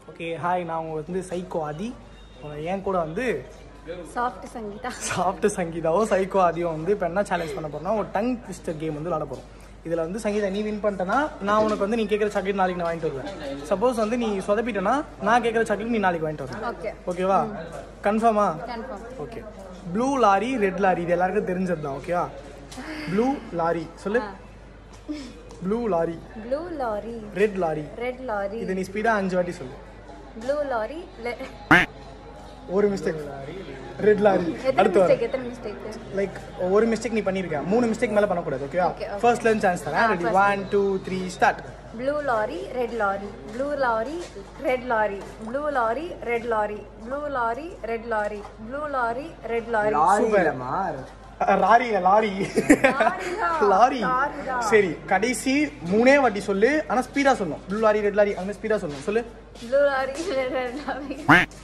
Okay hi நான் உங்க வந்து சைக்கோ ஆதி உங்க- என் கூட வந்து சாஃப்ட் சங்கீதா சாப்பிட்டு சங்கீதாவும் சைக்கோ ஆதியும் வந்து இப்போ என்ன சேலஞ்ச் பண்ண போறோம்னா ஒரு டங் ட்விஸ்டர் கேம் வந்து விளாட போகிறோம் இதில் வந்து சங்கீதா நீ வின் பண்ணிட்டனா நான் உனக்கு வந்து நீ கேட்குற சாக்லேட் நாளைக்கு நான் வாங்கிட்டு வருவேன் சப்போஸ் வந்து நீ சொதப்பிட்டனா நான் கேட்குற சாக்லேட் நீ நாளைக்கு வாங்கிட்டு வருவேன் ஓகே ஓகேவா கன்ஃபார்மா confirm okay blue lorry red lorry இது எல்லாருக்கும் தெரிஞ்சது தான் ஓகேவா ப்ளூ லாரி சொல்லு blue lorry blue lorry red lorry red lorry இது நீ ஸ்பீடாக அஞ்சு வாட்டி சொல்லு ப்ளூ லாரி ஒரு மிஸ்டேக் ரெட் லாரி எத்தனை அடுத்து வர மிஸ்டேக் எத்தனை மிஸ்டேக் லைக் ஒரு மிஸ்டேக் நீ பண்ணிருக்க மூணு மிஸ்டேக் மேல பண்ணக்கூடாது ஓகேவா Okay, okay. ஃபர்ஸ்ட்ல இருந்து சான்ஸ் தரேன் ready one two three start blue lorry red lorry blue lorry red lorry blue lorry red lorry blue lorry red lorry blue lorry red lorry super lorry lorry lorry சரி கடைசி மூணே வாட்டி சொல்லு ஆனா ஸ்பீடா சொல்லணும் ப்ளூ லாரி ரெட் லாரி அந்த ஸ்பீடா சொல்லணும் சொல்லு ப்ளூ லாரி ரெட் லாரி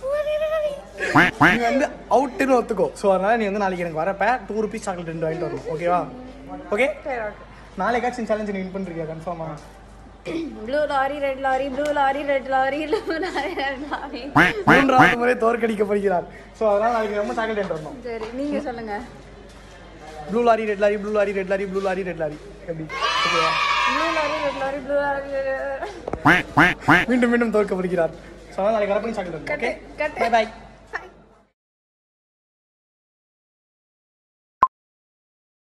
நீ வந்து அவுட்டுன்னு ஒத்துக்கோ ஸோ அதனால நீ வந்து நாளைக்கு எனக்கு வரப்ப டூ ருபீஸ் சாக்லேட் ரெண்டு வாங்கிட்டு வரணும் ஓகேவா ஓகே நாளைக்காச்சும் சேலஞ்ச் நீ வின் பண்றியா கன்ஃபார்மா blue lorry red lorry blue lorry red lorry blue lorry red lorry மூன்றாவது முறை தோற்கடிக்கப்படுகிறார் ஸோ அதனால நாளைக்கு நம்ம சாக்லேட் வாங்கிட்டு வரணும் சரி நீங்க சொல்லுங்க blue lorry red lorry blue lorry red lorry blue lorry red lorry எப்படி ஓகேவா blue lorry red lorry blue lorry மீண்டும் மீண்டும் தோற்கப்படுகிறார் ஸோ அதனால் நாளைக்கு வரப்போ சாக்லேட் ஓகே கட்டு. பை பாய்